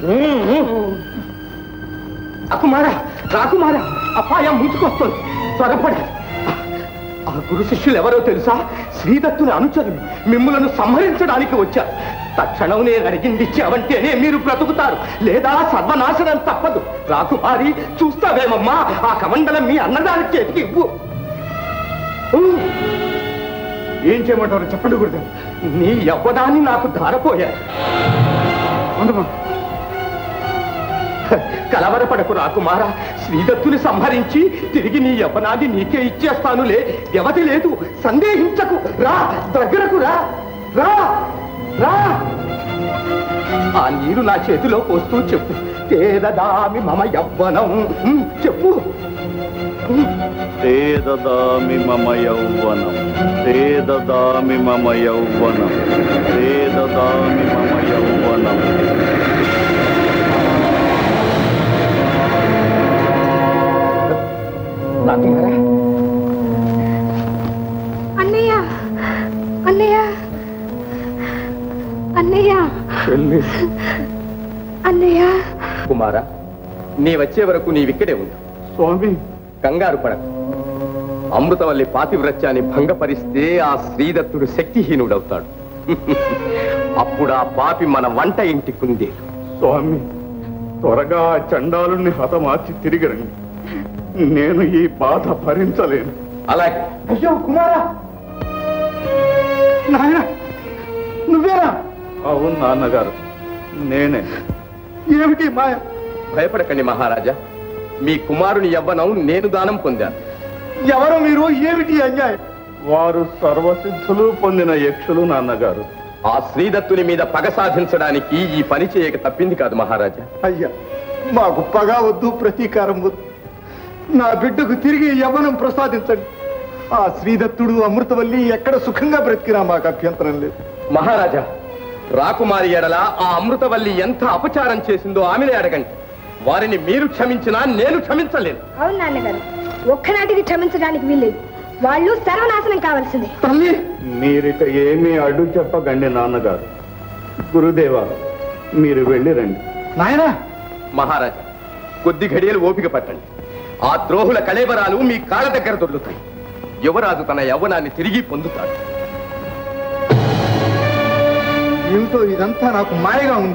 రాకుమారా రాకుమారా అపాయం ముంచుకొస్తుంది త్వరపడాలి ఆ గురు శిష్యులు ఎవరో తెలుసా శ్రీదత్తుని అనుచరులు మిమ్ములను సంహరించడానికి వచ్చారు తక్షణం నేను అడిగింది ఇచ్చావంటేనే మీరు బ్రతుకుతారు లేదా సర్వనాశనం తప్పదు రాకుమారి చూస్తావేమమ్మా ఆ కమండలం మీ అన్నదాని చేతికి ఇవ్వు ఊ! ఏం చేయమంటారు చెప్పండి గురుదేవ్ నీ యవ్వదాన్ని నాకు ధారపోయారు ఉండమా కలవరపడకు రాకుమారా శ్రీదత్తుని సంహరించి తిరిగి నీ యవ్వనాన్ని నీకే ఇచ్చేస్తానులే వ్యవధి లేదు సందేహించకు రా దగ్గరకు రా రా రా ఆ నీరు నా చేతిలో పోస్తూ చెప్పు తేదదామి మమ యవ్వనం ఉమ్, చెప్పు తేదదామి మమ యౌవనం తేదదామి మమ యౌవనం తేదదామి మమ యౌవనం రాకుమారా అన్నయ్య అన్నయ్య అన్నయ్య అన్నయ్య కుమారా నీ వచ్చే వరకు నీవిక్కడే ఉండు స్వామి కంగారు పడకు అమృతవల్లి పాతివ్రత్యాన్ని భంగపరిస్తే ఆ శ్రీదత్తుడు శక్తిహీనుడవుతాడు అప్పుడు ఆ పాపి మన వంట ఇంటికుంది స్వామి త్వరగా ఆ చండాలుణ్ణి హతమార్చి తిరిగి రండి నేను ఈ బాధ భరించలేను అలాగే అయ్యో కుమారా నాయన నువ్వేనా అవును నాన్నగారు నేనే ఏమిటి మాయ భయపడకండి మహారాజా మీ కుమారుని యవ్వనం నేను దానం పొందాను ఎవరు మీరు ఏమిటి అన్యాయం వారు సర్వసిద్ధులు పొందిన యక్షులు నాన్నగారు ఆ శ్రీదత్తుని మీద పగ సాధించడానికి ఈ పని చేయక తప్పింది కాదు మహారాజా అయ్యా మాకు పగా వద్దు ప్రతీకారం వద్దు నా బిడ్డకు తిరిగి యవ్వనం ప్రసాదించండి ఆ శ్రీదత్తుడు అమృతవల్లి ఎక్కడ సుఖంగా బ్రతికినా మాకు అభ్యంతరం లేదు మహారాజా రాకుమారి ఎడల ఆ అమృతవల్లి ఎంత అపచారం చేసిందో ఆమెనే అడగండి వారిని మీరు క్షమించినా నేను క్షమించలేను అవును నాన్నగారు ఒక్కనాటికి క్షమించడానికి వీల్లేదు వాళ్ళు సర్వనాశనం కావాల్సిందే తల్లి మీరిక ఏమీ అడ్డు చెప్పకండి నాన్నగారు గురుదేవా మీరు వెళ్ళి రండి నాయనా మహారాజా కొద్ది ఘడియలు ఓపిక పట్టండి ఆ ద్రోహుల కళేబరాలు మీ కాళ్ళ దగ్గర దొరుకుతాయి యువరాజు తన యవ్వనాన్ని తిరిగి పొందుతాడు ఏమిటో ఇదంతా నాకు మాయగా ఉంది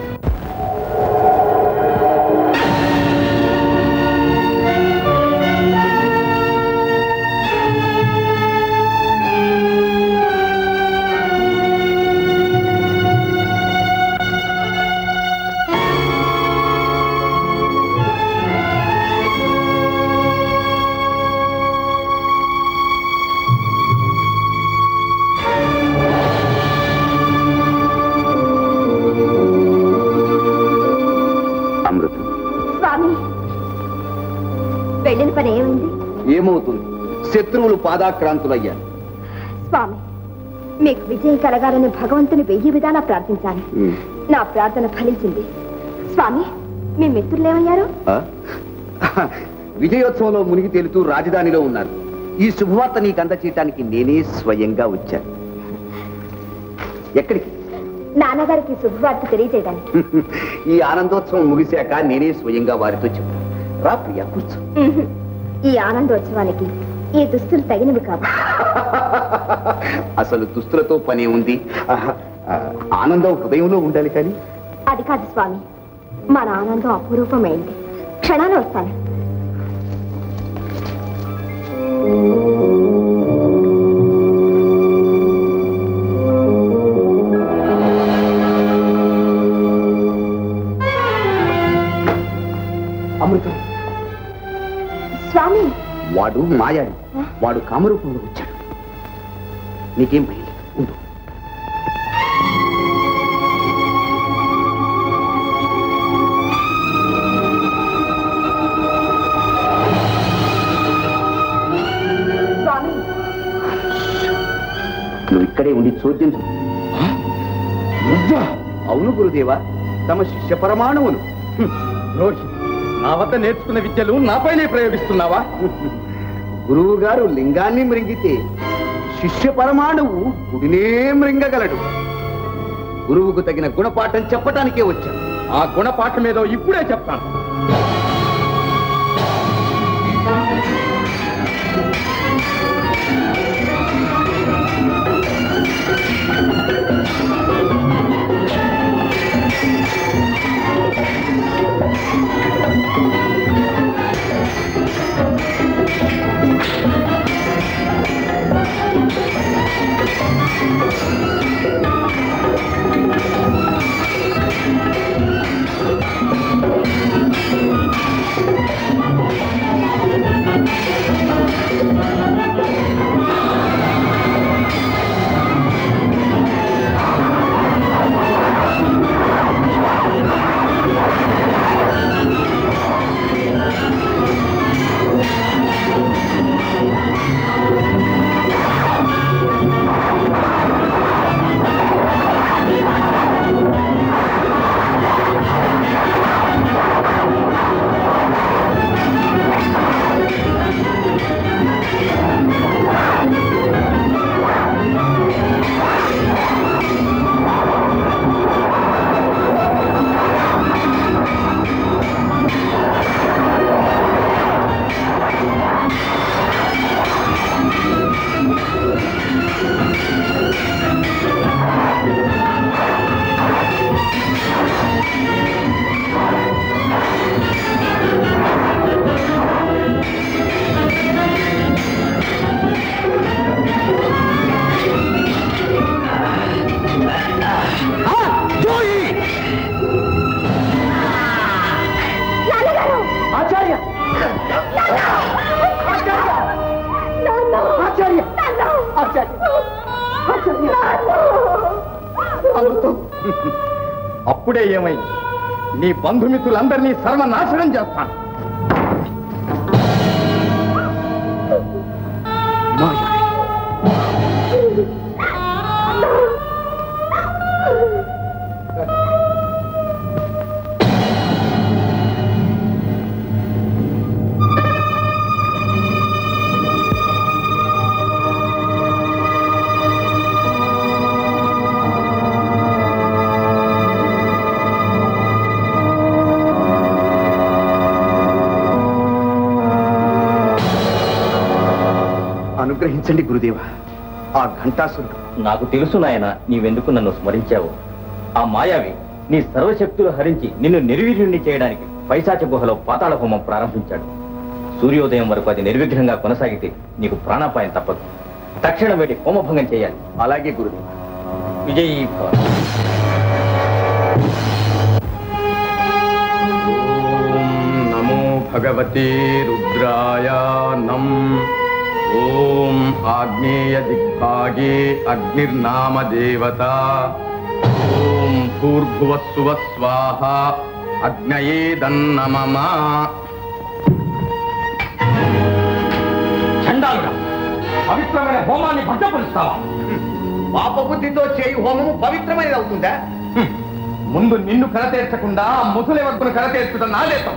అమృతం స్వామి వెళ్ళిన పని ఏమైంది ఏమవుతుంది శత్రువులు పాదాక్రాంతులయ్యారు స్వామి మీకు విజయం కలగాలని భగవంతుని వెయ్యి విధాలా ప్రార్థించాను నా ప్రార్థన ఫలించింది స్వామి మీ మిత్రులు ఏమయ్యారు ఆ? విజయోత్సవంలో మునిగి తేలుతూ రాజధానిలో ఉన్నారు ఈ శుభవార్త నీకు అందచేయటానికి నేనే స్వయంగా వచ్చాను ఎక్కడికి నాన్నగారికి శుభవార్త తెలియజేయడానికి ఈ ఆనందోత్సవం ముగిశాక నేనే స్వయంగా వారితో చెప్పాను రా ప్రియా కూర్చో ఉహు. ఈ ఆనందోత్సవానికి ఈ దుస్తులు తగినవి కావు అసలు దుస్తులతో పని ఉంది ఆహా, ఆ, ఆనందం హృదయంలో ఉండాలి కానీ అది కాదు స్వామి మన ఆనందం అపురూపమైంది క్షణాలు వస్తాను అమృతం స్వామి వాడు మాయాడు వాడు కామరూపంలో వచ్చాడు నీకేం భయం లేదు ఉండు స్వామి నువ్వు ఇక్కడే ఉండి చూద్యం చూడు. నువ్వా? అవును గురుదేవా తమ శిష్య పరమాణువును ద్రోహి నా వద్ద నేర్చుకున్న విద్యలు నాపైనే ప్రయోగిస్తున్నావా గురువు గారు లింగాన్ని మృంగితే శిష్య పరమాణువు గుడినే మృంగగలడు గురువుకు తగిన గుణపాఠం చెప్పటానికే వచ్చాను ఆ గుణపాఠం ఏదో ఇప్పుడే చెప్తాను నాన్నగారు ఆచార్య నాన్న ఆచార్య నాన్న ఆచార్య నాన్న అమృతం అప్పుడే ఏమైంది నీ బంధుమిత్రులందరినీ సర్వనాశనం చేస్తాను మాయా. అనుగ్రహించండి గురుదేవ ఆ ఘంటాసురుడు నాకు తెలుసు నాయన నీవెందుకు నన్ను స్మరించావు ఆ మాయావి నీ సర్వశక్తులు హరించి నిన్ను నిర్వీర్యుణ్ణి చేయడానికి పైశాచ గుహలో పాతాళ హోమం ప్రారంభించాడు సూర్యోదయం వరకు అది నిర్విఘ్నంగా కొనసాగితే నీకు ప్రాణాపాయం తప్పదు తక్షణం వేటి హోమభంగం చేయాలి అలాగే గురుదేవ విజయీ భవ. ఓం నమో భగవతే రుద్రాయ నం ఓం ఆగ్నేయ దిగ్భాగే అగ్నిర్నామ దేవత ఓం భూర్భువస్సువ స్వాహ అగ్నయేదన్నమమా చండాలుగా పవిత్రమైన హోమాన్ని భద్రపరుస్తావా పాపబుద్ధితో చేయి హోమము పవిత్రమైనది అవుతుందా హ్మ్. ముందు నిన్ను కరతీర్చకుండా ఆ ముసలి వర్గును కరతీర్చడం నాదేతం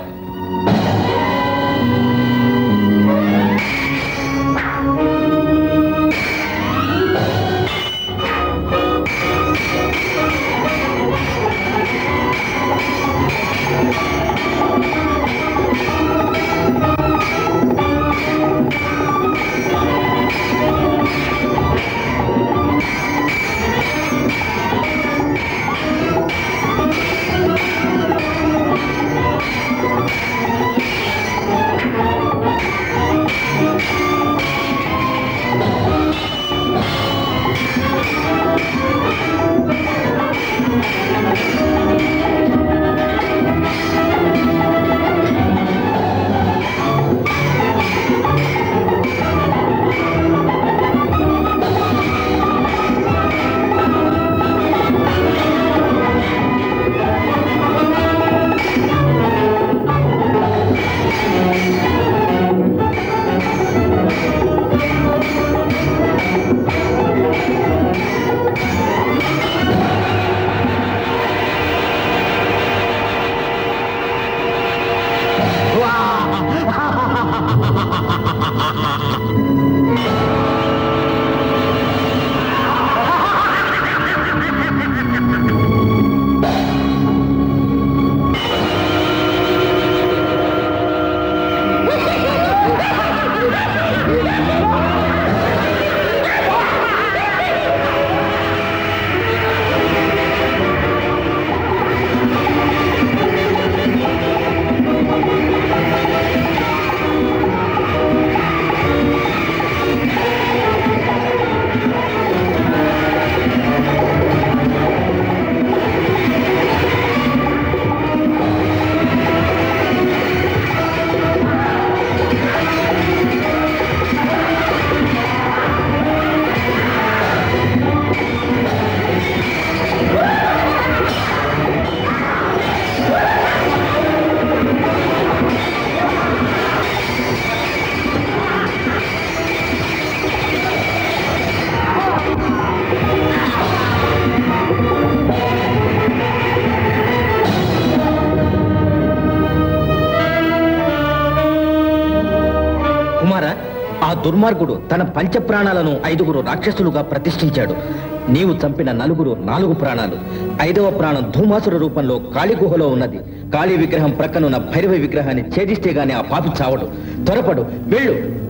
కుమార ఆ దుర్మార్గుడు తన పంచ ప్రాణాలను ఐదుగురు రాక్షసులుగా ప్రతిష్ఠించాడు నీవు చంపిన నలుగురు నాలుగు ప్రాణాలు ఐదవ ప్రాణం ధూమాసుర రూపంలో కాళీ గుహలో ఉన్నది కాళీ విగ్రహం ప్రక్కనున్న భైరవ విగ్రహాన్ని ఛేదిస్తే గాని ఆ పాపి చావడు త్వరపడు వెళ్ళు